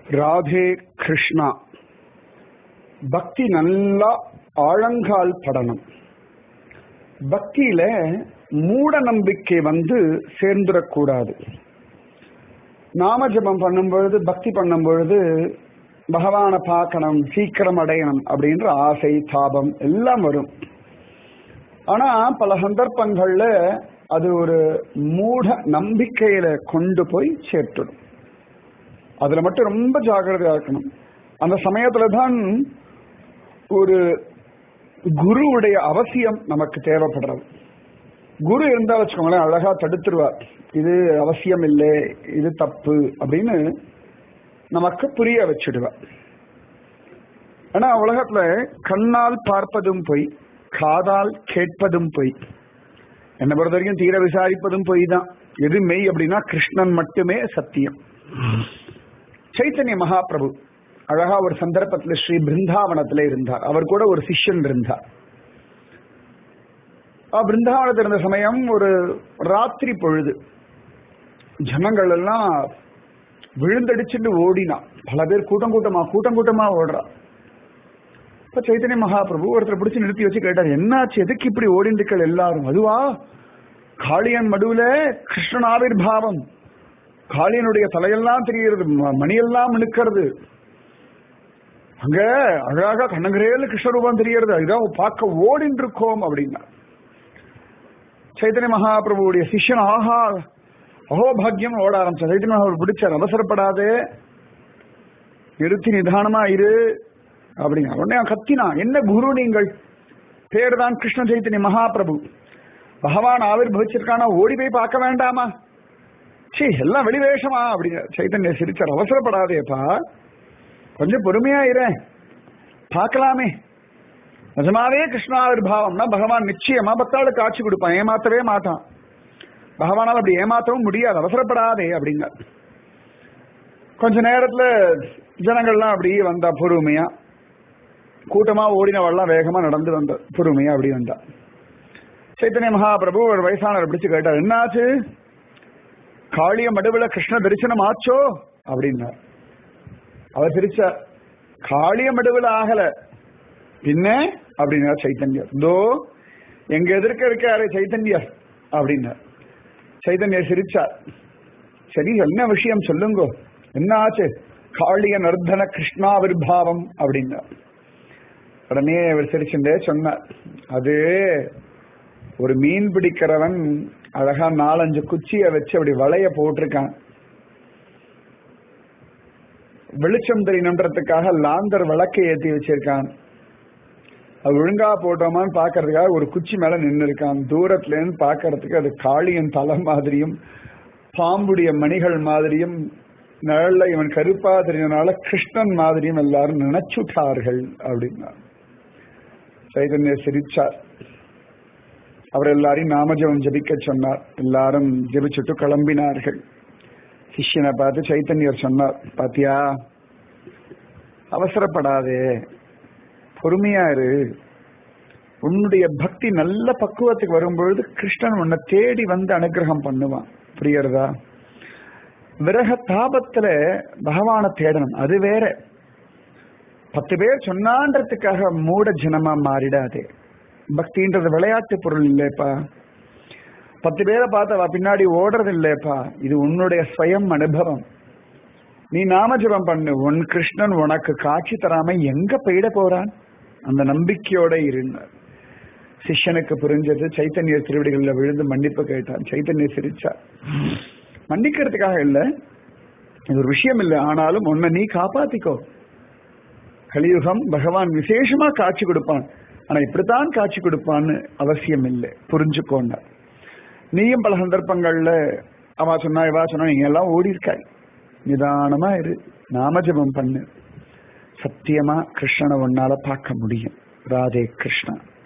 ராதே கிருஷ்ணா பக்தி நல்லா ஆழங்கால் படணும் பக்தியில மூட நம்பிக்கை வந்து சேர்ந்துடக்கூடாது நாம ஜபம் பண்ணும் பொழுது பக்தி பண்ணும் பொழுது பகவானை பார்க்கணும் சீக்கிரம் அடையணும் அப்படின்ற ஆசை தாபம் எல்லாம் வரும் ஆனா பல சந்தர்ப்பங்கள்ல அது ஒரு மூட நம்பிக்கையில கொண்டு போய் சேர்த்துடும் அதுல மட்டும் ரொம்ப ஜாகிரதையா இருக்கணும் அந்த சமயத்துல தான் ஒரு குருவுடைய அவசியம் நமக்கு தேவைப்படுறது குரு இருந்தா வச்சுக்கோங்களேன் அழகா தடுத்துருவார் இது அவசியம் இல்லை இது தப்பு அப்படின்னு நமக்கு புரிய வச்சுடுவார் ஆனா உலகத்துல கண்ணால் பார்ப்பதும் பொய் காதால் கேட்பதும் பொய் என்னை பொறுத்த வரைக்கும் தீர விசாரிப்பதும் பொய் தான் எது மெய் அப்படின்னா கிருஷ்ணன் மட்டுமே சத்தியம் சைத்தன்ய மகாபிரபு அழகா ஒரு சந்தர்ப்பத்துல ஸ்ரீ பிருந்தாவனத்துல இருந்தார் அவர் கூட ஒரு சிஷ்யன் இருந்தார் பிருந்தாவனத்தில் இருந்த சமயம் ஒரு ராத்திரி பொழுது ஜனங்கள் எல்லாம் விழுந்தடிச்சுட்டு ஓடினா பல பேர் கூட்டம் கூட்டமா கூட்டம் கூட்டமா ஓடுறா இப்ப சைத்தன்ய மகாபிரபு ஒருத்தர் பிடிச்சு நிறுத்தி வச்சு கேட்டார் என்னாச்சு எதுக்கு இப்படி ஓடிந்துக்கள் எல்லாரும் அதுவா காளியன் மடுவுல கிருஷ்ணனாவிர் பாவம் காளியனுடைய தலையெல்லாம் தெரிகிறது மணியெல்லாம் இழுக்கிறது அங்க அழகா கண்ணங்கரேல கிருஷ்ணரூபம் தெரியறது அதுதான் பார்க்க ஓடின்னு இருக்கோம் அப்படின்னா சைத்தன்ய மகாபிரபுடைய சிஷ்யன் ஆஹா அகோபாகியம் ஓட ஆரம்பிச்சா சைத்தன்ய மகாபிரபு பிடிச்சார் அவசரப்படாதே நிறுத்தி நிதானமா இரு அப்படிங்க உடனே கத்தினா என்ன குரு நீங்கள் பேர் தான் கிருஷ்ண சைத்தன்ய மகாபிரபு பகவான் ஆவிர் பவிச்சிருக்கானா ஓடி போய் பார்க்க வேண்டாமா சீ எல்லாம் வெளிவேஷமா அப்படிங்க சைத்தன்ய சிரிச்சார் அவசரப்படாதேப்பா கொஞ்சம் பொறுமையா இரு பார்க்கலாமே நிஜமாவே கிருஷ்ணாவிர் பாவம்னா பகவான் நிச்சயமா பத்தாளு காட்சி கொடுப்பான் ஏமாத்தவே மாட்டான் பகவானால் அப்படி ஏமாத்தவும் முடியாது அவசரப்படாதே அப்படிங்க கொஞ்ச நேரத்துல ஜனங்கள்லாம் அப்படியே வந்தா பொறுமையா கூட்டமா ஓடினவெல்லாம் வேகமா நடந்து வந்த பொறுமையா அப்படி வந்தா சைத்தன்ய மகாபிரபு ஒரு வயசானவர் பிடிச்சு கேட்டார் என்னாச்சு காளிய மடுவுல கிருஷ்ண தரிசனம் ஆச்சோ அப்படின்னார் அவர் சிரிச்சா காளிய மடுவுல ஆகல பின்ன அப்படின்னார் சைத்தன்யர் தோ எங்க எதிர்க்க இருக்காரு சைத்தன்யர் அப்படின்னார் சைத்தன்யர் சிரிச்சார் சரி என்ன விஷயம் சொல்லுங்க என்ன ஆச்சு காளிய நர்தன கிருஷ்ணாவிர்பாவம் அப்படின்னார் உடனே அவர் சிரிச்சுட்டே சொன்னார் அது ஒரு மீன் பிடிக்கிறவன் அழகா நாலஞ்சு குச்சிய வச்சு அப்படி வளைய போட்டிருக்கான் வெளிச்சம் தெரியணுன்றதுக்காக லாந்தர் விளக்கை ஏத்தி வச்சிருக்கான் அது ஒழுங்கா போட்டோமான்னு பாக்குறதுக்காக ஒரு குச்சி மேல நின்று இருக்கான் தூரத்துல இருந்து பாக்குறதுக்கு அது காளியின் தலை மாதிரியும் பாம்புடைய மணிகள் மாதிரியும் நிழல்ல இவன் கருப்பா தெரியனால கிருஷ்ணன் மாதிரியும் எல்லாரும் நினைச்சுட்டார்கள் அப்படின்னா சைதன்ய சிரிச்சார் அவர் எல்லாரையும் நாமஜபம் ஜபிக்க சொன்னார் எல்லாரும் ஜபிச்சுட்டு கிளம்பினார்கள் சிஷ்யனை பார்த்து சைத்தன்யர் சொன்னார் பாத்தியா அவசரப்படாதே பொறுமையா இரு உன்னுடைய பக்தி நல்ல பக்குவத்துக்கு வரும்பொழுது கிருஷ்ணன் உன்னை தேடி வந்து அனுகிரகம் பண்ணுவான் புரியறதா விரக தாபத்துல பகவான தேடணும் அது வேற பத்து பேர் சொன்னான்றதுக்காக மூட ஜனமா மாறிடாதே பக்தின்றது விளையாட்டு பொருள் இல்லைப்பா பத்து பேரை பார்த்து பின்னாடி ஓடுறது இல்லைப்பா இது உன்னுடைய ஸ்வயம் அனுபவம் நீ நாமஜபம் பண்ணு உன் கிருஷ்ணன் உனக்கு காட்சி தராம எங்க போயிட போறான் அந்த நம்பிக்கையோட இருந்தார் சிஷ்யனுக்கு புரிஞ்சது சைத்தன்ய திருவடிகள்ல விழுந்து மன்னிப்பு கேட்டான் சைத்தன்ய சிரிச்சா மன்னிக்கிறதுக்காக இல்ல இது ஒரு விஷயம் இல்லை ஆனாலும் உன்னை நீ காப்பாத்திக்கோ கலியுகம் பகவான் விசேஷமா காட்சி கொடுப்பான் ஆனா இப்படித்தான் காட்சி கொடுப்பான்னு அவசியம் இல்லை புரிஞ்சுக்கோங்க நீயும் பல சந்தர்ப்பங்கள்ல அவா சொன்னா இவா சொன்னா நீங்க எல்லாம் ஓடி இருக்காய் நிதானமா இரு நாமஜபம் பண்ணு சத்தியமா கிருஷ்ணனை உன்னால பார்க்க முடியும் ராதே கிருஷ்ணா